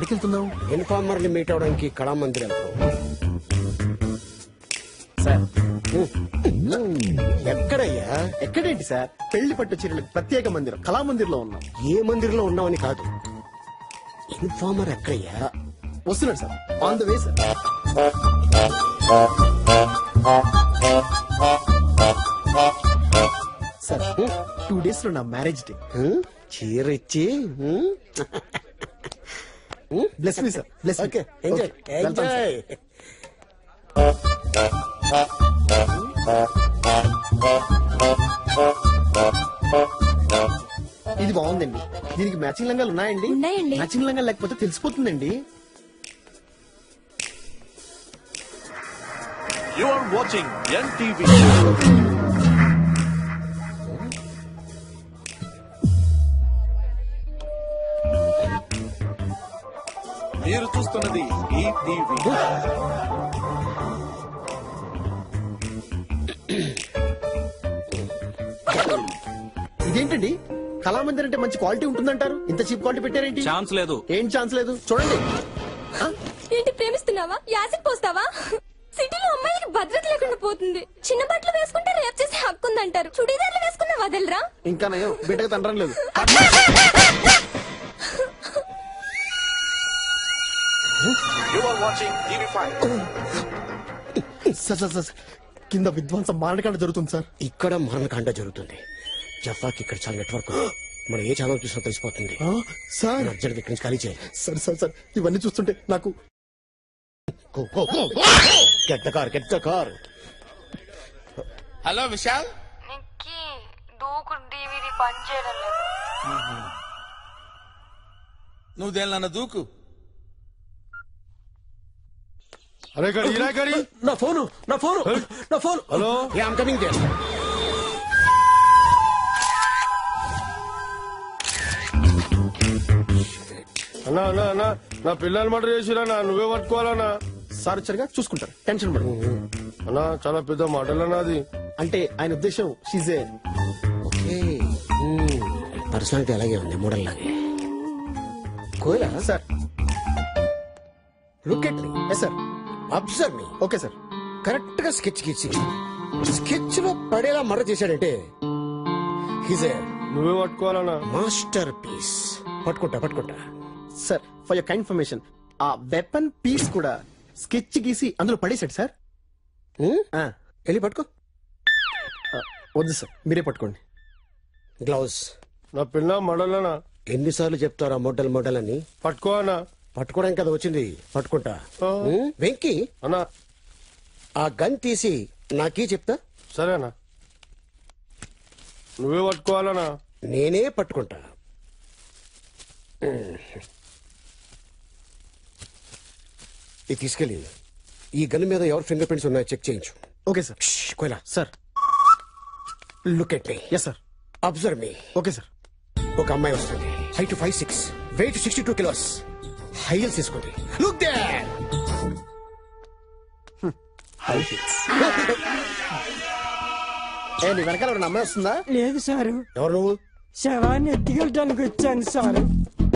ఎక్కడికి వెళ్తున్నావు ఇన్ఫార్మర్ ని మీట్ అవడానికి కళామందిర్ వెళ్తాం సార్ ఎక్కడయ్యా ఎక్కడేంటి సార్ పెళ్లి పట్టు చీరలకు ప్రత్యేక మందిరం కళామందిర్ లో ఉన్నాం ఏ మందిరంలో ఉన్నామని కాదు ఇన్ఫార్మర్ ఎక్కడయ్యా వస్తున్నాడు sir on the way sir sir two days లో నా మ్యారేజ్ డే హ్మ్? చీర ఇచ్చి హ్మ్? Bless me sir bless okay enjoy enjoy ఇది బాగుందండి దీనికి మ్యాచింగ్ లంగాలు ఉన్నాయండి ఉన్నాయండి. మ్యాచింగ్ లంగా లేకపోతే తెలిసిపోతుందండి You are watching NTV. మీరు చూస్తున్నది ఈ టీవీ ఇదేంటండి కళామందిర్ అంటే మంచి క్వాలిటీ ఉంటుందంటారు ఇంత చీప్ క్వాలిటీ పెట్టారేంటి ఛాన్స్ లేదు ఏం ఛాన్స్ లేదు చూడండి ఆ, ఏంటి ప్రేమిస్తున్నావా యాసిడ్ పోస్తావా సిటీలో అమ్మాయిలకి భద్రత లేకుండా పోతుంది చిన్న బట్టలు వేసుకుంటే రేప్ చేసే హక్కు ఉందంటారు చుడీదార్లు వేసుకున్న వదలరా ఇంకా నయం బిడ్డగా తండ్రం లేదు You are watching TV5. Sir sir sir కింద విధ్వంసం మారణకాండ జరుగుతుంది సార్ ఇక్కడ మరణకాండ జరుగుతుంది జఫాకి ఇక్కడ చాలా నెట్వర్క్ ఉంది. మనం ఏ ఛానల్ చూసినా తెలిసిపోతుంది ఆ, సార్ అర్జెంట్ ఇక్కడి నుంచి ఖాళీ చేయాలి సార్ సార్ సార్ ఇవన్నీ చూస్తుంటే నాకు get the car get the car hello Vishal నిక్కి దూకు డివిడి పనిచేయడం లేదు నువ్వు దేనిలన్న దూకు అరే గడి ఇలా గడి నా ఫోను నా ఫోను నా phone hello I'm coming there అన్నా అన్నా అన్నా నా పిల్లలు మటర్ చేసిరా నువ్వే పట్టుకోవాలన్నా సార్ వచ్చారుగా చూసుకుంటారు టెన్షన్ పడు అన్నా చాలా పెద్ద మాటలన్నా అది అంటే ఆయన ఉద్దేశం షీజే ఓకే పర్సనాలిటీ అలాగే ఉంది మోడల్ లాగే కోయలా sir look at me yes sir observe me okay sir correct గా స్కెచ్ గీసి స్కెచ్ లో పడేలా మర్ర చేశాడంటే హిజ్ ఏ నువ్వే పట్టుకోవాలన్నా మాస్టర్ పీస్ పట్టుకుంటా పట్టుకుంటా sir for your kind information ఆ వెపన్ పీస్ కూడా స్కెచ్ గీసి అందులో పడేశాడు సార్ హ్మ్? ఆ, వెళ్ళి పట్టుకో ఆ, వద్దు సార్ మీరే పట్టుకోండి గ్లౌస్ నా పిల్ల మడలనా ఎన్నిసార్లు చెప్తారా మోడల్ మోడల్ అని పట్టుకో అన్నా పట్టుకోవడానికి కదా వచ్చింది పట్టుకుంటా ఆ. హ్మ్? వెంకీ అన్నా ఆ గన్ తీసి నాకీ చెప్తా సరేనా నువ్వే పట్టుకోవాలనా నేనే పట్టుకుంటా ఇది తీసుకెళ్ళి ఈ గన్ మీద ఎవరి ఫింగర్ ప్రింట్స్ ఉన్నాయో చెక్ చేయించు ఓకే సార్ కోయలా sir look at me yes sir observe me okay sir ఒక అమ్మాయి వస్తుంది height five six weight sixty two kilos heels తీసుకుంది లుక్ దే ఏ నీ వెనకాల ఎవరైనా అమ్మాయి వస్తుందా లేదు సారు ఎవరు నువ్వు శవాన్ని ఎత్తుకెళ్ళడానికి వచ్చాను సారు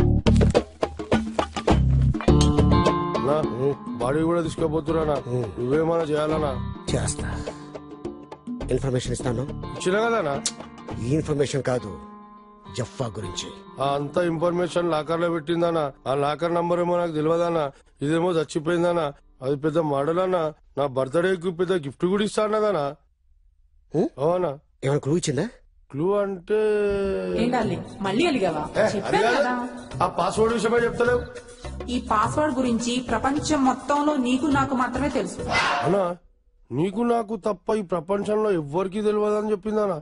అన్నా బాడీ కూడా తీసుకోపోతురానా నువ్వేమన్నా చేయాలనా చేస్తా ఇన్ఫర్మేషన్ ఇస్తాను ఇచ్చిన కదనా ఈ ఇన్ఫర్మేషన్ కాదు జఫ్ఫా గురించి ఆ అంత ఇన్ఫర్మేషన్ లాకర్ లో పెట్టిందనా ఆ లాకర్ నంబర్ ఏమో నాకు తెలియదన్నా ఇదేమో చచ్చిపోయిందనా అది పెద్ద మోడల్ అన్నా నా బర్త్డేకి పెద్ద గిఫ్ట్ కూడా ఇస్తానదనా హ్మ్? అవునా ఏమైనా క్లూ ఇచ్చిందా క్లూ అంటే ఏంటాలి మళ్ళీ అలిగావా ఏ, అది చెప్పాను కాదు. కదా ఆ పాస్వర్డ్ విషయమే చెప్తలేవు ఈ పాస్వర్డ్ గురించి ప్రపంచం మొత్తంలో నీకు నాకు మాత్రమే తెలుసు అన్నా నీకు నాకు తప్ప ఈ ప్రపంచంలో ఎవ్వరికీ తెలియదని చెప్పిందనా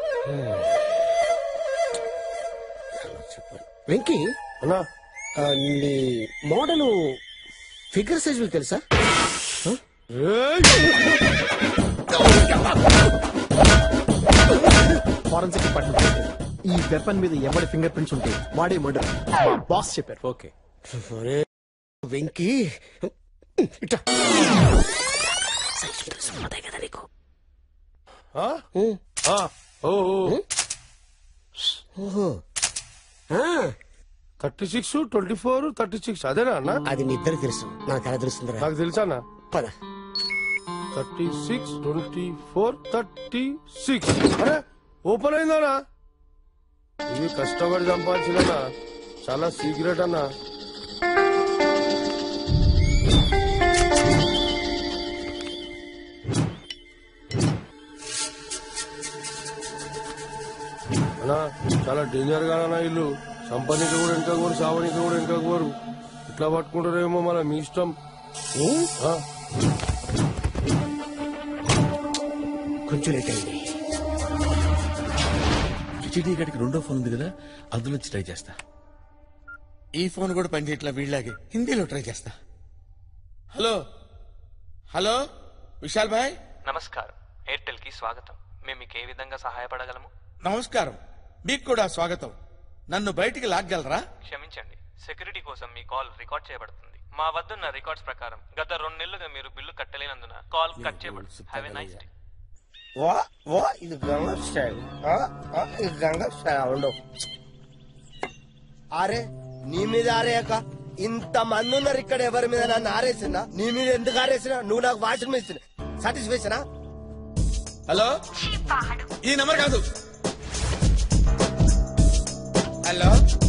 వెంకీ అన్నా ఆ, నీ మోడల్ ఫిగర్ సైజులు తెలుసా ఏయ్! ఫారెన్సిక్ డిపార్ట్మెంట్ ఈ వెపన్ మీద ఎవరి ఫింగర్ ప్రింట్స్ ఉంటే వాడే మర్డర్ మా బాస్ చెప్పారు ఓకే అరే వెంకీ ఇట్లా సైజులు తెలిసిపోతాయి కదా నీకు ఆ? ఉమ్. ఆ, ఓ, ఓ. ఓహో ఆ, thirty six twenty four thirty six అదేనా అన్న అది నీ ఇద్దరు తెలుసు నాకు ఎలా తెలుస్తుందిరా నాకు తెలుసా అన్న పద thirty six twenty four thirty six అరే ఓపెన్ అయిందనా ఇది కష్టపడి సంపాదించిన చాలా సీక్రెట్ అన్నా అన్నా చాలా డేంజర్ గా అన్నా ఇల్లు సంపాదిక కూడా ఇంకా కోరు సావనిక కూడా ఇంకా కోరు ఇట్లా పట్టుకుంటారేమో మన మీ ఇష్టం ఆ? కొంచెం లేట్ అయింది హెచ్డి గడికి రెండో ఫోన్ ఉంది కదా అందులో నుంచి ట్రై చేస్తా ఈ ఫోన్ కూడా పనిచేయట్లా వీళ్ళలాగే హిందీలో ట్రై చేస్తా హలో హలో విశాల్ భాయ్ నమస్కారం ఎయిర్టెల్ కి స్వాగతం మేము మీకు ఏ విధంగా సహాయపడగలము నమస్కారం మీకు కూడా స్వాగతం నన్ను బయటికి లాగ్గలరా క్షమించండి సెక్యూరిటీ కోసం మీ కాల్ రికార్డ్ చేయబడుతుంది మా వద్దున్న రికార్డ్స్ ప్రకారం గత రెండు నెలలుగా మీరు బిల్లు కట్టలేనందున కాల్ కట్ చేయబడుతుంది హ్యావ్ ఎ నైస్ డే వా వా ఇది గంగా స్టైల్ ఆ, ఆ, ఇది గంగా స్టైల్ అవును అరే నీ మీద ఆరేయక ఇంత మంది ఉన్నారు ఇక్కడ ఎవరి మీద నన్ను ఆరేసినా నీ మీద ఎందుకు ఆరేసినా నువ్వు నాకు వాషింగ్ మెషిన్ సాటిస్ఫాక్షనా హలో ఈ నెంబర్ కాదు హలో